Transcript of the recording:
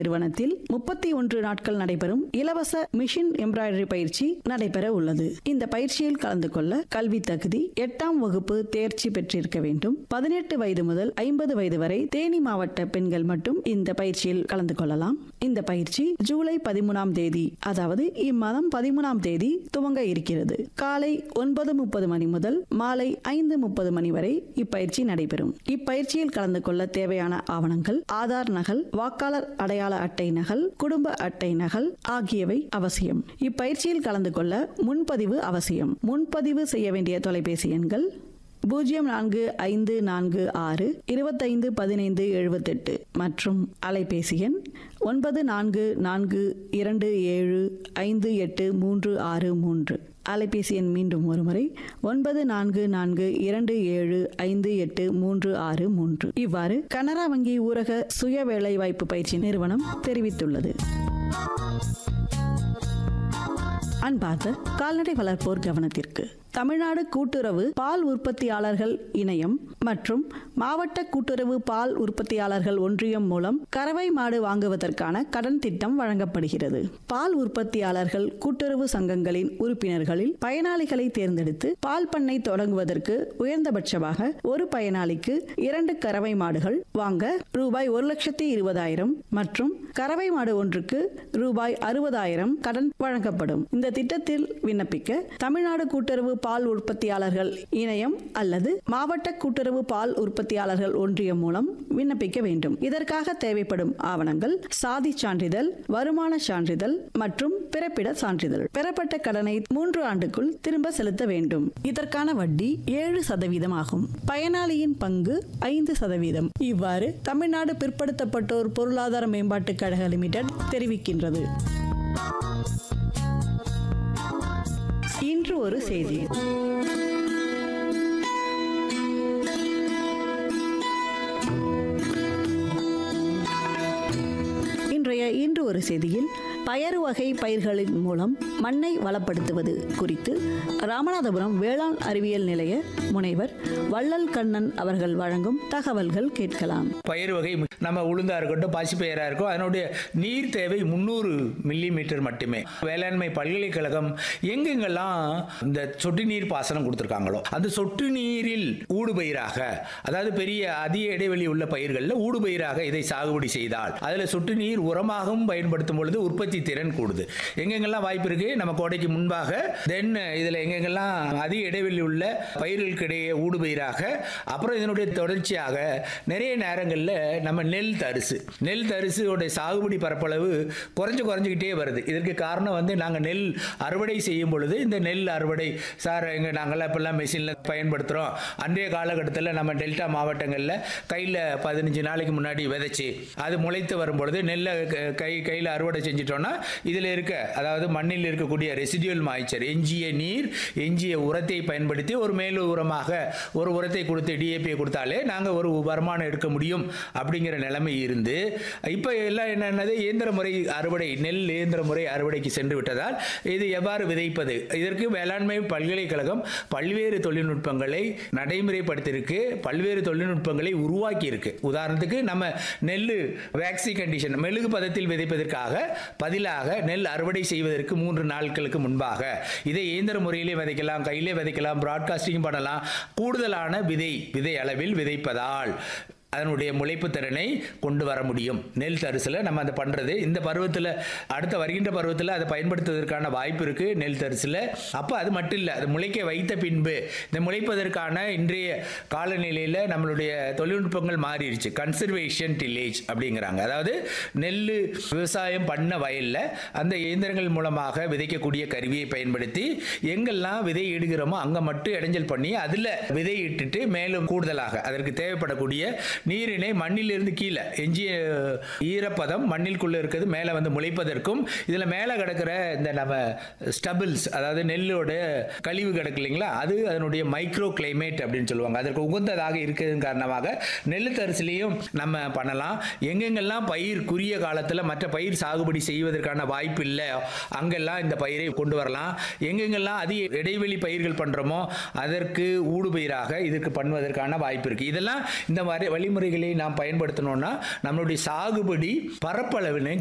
நிறுவனத்தில் முப்பத்தி ஒன்று நாட்கள் நடைபெறும் இலவச மிஷின் எம்ப்ராய்டரி பயிற்சி நடைபெற உள்ளது இந்த பயிற்சியில் கலந்து கொள்ள கல்வி தகுதி எட்டாம் வகுப்பு தேர்ச்சி பெற்றிருக்க வேண்டும் பதினெட்டு வயது முதல் ஐம்பது வயது வரை தேனி மாவட்ட பெண்கள் மட்டும் இந்த பயிற்சியில் கலந்து கொள்ளலாம் இந்த பயிற்சி ஜூலை பதிமூணாம் தேதி அதாவது இம்மாதம் பதிமூணாம் தேதி துவங்க இருக்கிறது காலை ஒன்பது முப்பது மணி முதல் மாலை ஐந்து முப்பது மணி வரை இப்பயிற்சி நடைபெறும் இப்பயிற்சியில் கலந்து கொள்ள தேவையான ஆவணங்கள் ஆதார் நகல் வாக்காளர் அடையாள அட்டை நகல் குடும்ப அட்டை நகல் ஆகியவை அவசியம் இப்பயிற்சியில் கலந்து கொள்ள முன்பதிவு அவசியம் முன்பதிவு செய்ய வேண்டிய தொலைபேசி எண்கள் பூஜ்ஜியம் நான்கு ஐந்து நான்கு ஆறு இருபத்தைந்து பதினைந்து எழுபத்தெட்டு மற்றும் அலைபேசி எண் ஒன்பது நான்கு நான்கு இரண்டு ஏழு ஐந்து எட்டு மூன்று ஆறு மூன்று அலைபேசி எண் மீண்டும் ஒருமுறை ஒன்பது நான்கு நான்கு இரண்டு ஏழு ஐந்து எட்டு மூன்று ஆறு மூன்று இவ்வாறு கனரா வங்கி ஊரக சுய வேலைவாய்ப்பு பயிற்சி நிறுவனம் தெரிவித்துள்ளது அன்பார்ந்த கால்நடை வளர்ப்போர் கவனத்திற்கு தமிழ்நாடு கூட்டுறவு பால் உற்பத்தியாளர்கள் இணையம் மற்றும் மாவட்ட கூட்டுறவு பால் உற்பத்தியாளர்கள் ஒன்றியம் மூலம் கறவை மாடு வாங்குவதற்கான கடன் திட்டம் வழங்கப்படுகிறது பால் உற்பத்தியாளர்கள் கூட்டுறவு சங்கங்களின் உறுப்பினர்களில் பயனாளிகளை தேர்ந்தெடுத்து பால் பண்ணை தொடங்குவதற்கு உயர்ந்தபட்சமாக ஒரு பயனாளிக்கு இரண்டு கறவை மாடுகள் வாங்க ரூபாய் ஒரு லட்சத்தி இருபதாயிரம் மற்றும் கறவை மாடு ஒன்றுக்கு ரூபாய் அறுபதாயிரம் கடன் வழங்கப்படும் இந்த திட்டத்தில் விண்ணப்பிக்க தமிழ்நாடு கூட்டுறவு பால் உற்பத்தியாளர்கள் இணையம் அல்லது மாவட்ட கூட்டுறவு பால் உற்பத்தியாளர்கள் ஒன்றியம் மூலம் விண்ணப்பிக்க வேண்டும் இதற்காக தேவைப்படும் ஆவணங்கள் சாதி சான்றிதழ் வருமான சான்றிதழ் மற்றும் பிறப்பிட சான்றிதழ் பெறப்பட்ட கடனை மூன்று ஆண்டுக்குள் திரும்ப செலுத்த வேண்டும் இதற்கான வட்டி ஏழு சதவீதம் ஆகும் பயனாளியின் பங்கு ஐந்து சதவீதம் இவ்வாறு தமிழ்நாடு பிற்படுத்தப்பட்டோர் பொருளாதார மேம்பாட்டுக் கழக லிமிடெட் தெரிவிக்கின்றது இன்று ஒரு செய்தி இன்றைய இன்று ஒரு செய்தியில் பயறு வகை பயிர்களின் மூலம் மண்ணை வளப்படுத்துவது குறித்து ராமநாதபுரம் வேளாண் அறிவியல் நிலைய முனைவர் வள்ளல் கண்ணன் அவர்கள் வழங்கும் தகவல்கள் கேட்கலாம் பயிர் வகை நம்ம உளுந்தா இருக்கட்டும் பாசிப்பயிரா இருக்கும் அதனுடைய நீர் தேவை முந்நூறு மில்லி மீட்டர் மட்டுமே வேளாண்மை பல்கலைக்கழகம் எங்கெங்கெல்லாம் இந்த சொட்டு நீர் பாசனம் கொடுத்துருக்காங்களோ அந்த சொட்டு நீரில் ஊடுபயிராக அதாவது பெரிய அதிக இடைவெளி உள்ள பயிர்களில் ஊடுபயிராக இதை சாகுபடி செய்தால் அதில் சொட்டு நீர் உரமாகவும் பயன்படுத்தும் பொழுது உற்பத்தி திறன் கூடுது எங்கெங்கெல்லாம் வாய்ப்பு இருக்கு நம்ம கோடைக்கு முன்பாக தென் இதில் எங்கெங்கெல்லாம் அதிக இடைவெளி உள்ள பயிர்களுக்கு இடையே ஊடுபயிராக அப்புறம் இதனுடைய தொடர்ச்சியாக நிறைய நேரங்களில் நம்ம நெல் தரிசு நெல் தரிசுடைய சாகுபடி பரப்பளவு குறைஞ்சு குறைஞ்சிக்கிட்டே வருது இதற்கு காரணம் வந்து நாங்கள் நெல் அறுவடை செய்யும் பொழுது இந்த நெல் அறுவடை சார் எங்கள் நாங்கள்லாம் இப்போல்லாம் மெஷினில் பயன்படுத்துகிறோம் அன்றைய காலகட்டத்தில் நம்ம டெல்டா மாவட்டங்களில் கையில் பதினஞ்சு நாளைக்கு முன்னாடி விதைச்சி அது முளைத்து வரும்பொழுது நெல்லை க- கை கையில் அறுவடை செஞ்சிட்டோம்னா இதில் இருக்க அதாவது மண்ணில் இருக்கக்கூடிய ரெசிடியூல் மாய்ச்சர் எஞ்சிய நீர் எஞ்சிய உரத்தை பயன்படுத்தி ஒரு மேலு உரமாக ஒரு உரத்தை கொடுத்து டிஏபியை கொடுத்தாலே நாங்கள் ஒரு வருமானம் எடுக்க முடியும் அப்படிங்கிற நிலைமை இருந்து இப்போ எல்லாம் என்னென்னது இயந்திர முறை அறுவடை நெல் இயந்திர முறை அறுவடைக்கு சென்று விட்டதால் இது எவ்வாறு விதைப்பது இதற்கு வேளாண்மை பல்கலைக்கழகம் பல்வேறு தொழில்நுட்பங்களை நடைமுறைப்படுத்தியிருக்கு பல்வேறு தொழில்நுட்பங்களை உருவாக்கி இருக்கு உதாரணத்துக்கு நம்ம நெல் வேக்சி கண்டிஷன் மெழுகு பதத்தில் விதைப்பதற்காக பதிலாக நெல் அறுவடை செய்வதற்கு மூன்று நாட்களுக்கு முன்பாக இதை இயந்திர முறையிலே விதைக்கலாம் கையிலே விதைக்கலாம் பிராட்காஸ்டிங் பண்ணலாம் கூடுதலான விதை விதை அளவில் விதைப்பதால் அதனுடைய முளைப்பு திறனை கொண்டு வர முடியும் நெல் தரிசில் நம்ம அதை பண்ணுறது இந்த பருவத்தில் அடுத்த வருகின்ற பருவத்தில் அதை பயன்படுத்துவதற்கான வாய்ப்பு இருக்குது நெல் தரிசில் அப்போ அது மட்டும் இல்லை அது முளைக்க வைத்த பின்பு இந்த முளைப்பதற்கான இன்றைய காலநிலையில் நம்மளுடைய தொழில்நுட்பங்கள் மாறிடுச்சு கன்சர்வேஷன் டில்லேஜ் அப்படிங்கிறாங்க அதாவது நெல் விவசாயம் பண்ண வயலில் அந்த இயந்திரங்கள் மூலமாக விதைக்கக்கூடிய கருவியை பயன்படுத்தி எங்கெல்லாம் விதை இடுகிறோமோ அங்கே மட்டும் இடைஞ்சல் பண்ணி அதில் விதை இட்டுட்டு மேலும் கூடுதலாக அதற்கு தேவைப்படக்கூடிய நீரினை மண்ணிலிருந்து கீழே எஞ்சிய ஈரப்பதம் மண்ணிற்குள்ளே இருக்கிறது மேலே வந்து முளைப்பதற்கும் இதில் மேலே கிடக்கிற இந்த நம்ம ஸ்டபிள்ஸ் அதாவது நெல்லோட கழிவு கிடக்கு இல்லைங்களா அது அதனுடைய மைக்ரோ கிளைமேட் அப்படின்னு சொல்லுவாங்க அதற்கு உகந்ததாக இருக்கிறதன் காரணமாக நெல் தரிசிலையும் நம்ம பண்ணலாம் எங்கெங்கெல்லாம் பயிர் குறுகிய காலத்தில் மற்ற பயிர் சாகுபடி செய்வதற்கான வாய்ப்பு இல்லை அங்கெல்லாம் இந்த பயிரை கொண்டு வரலாம் எங்கெங்கெல்லாம் அதிக இடைவெளி பயிர்கள் பண்ணுறோமோ அதற்கு ஊடுபயிராக இதுக்கு பண்ணுவதற்கான வாய்ப்பு இருக்குது இதெல்லாம் இந்த வரி வழிமுறை வழிமுறைகளை நாம் பயன்படுத்தணும்னா நம்மளுடைய சாகுபடி பரப்பளவினை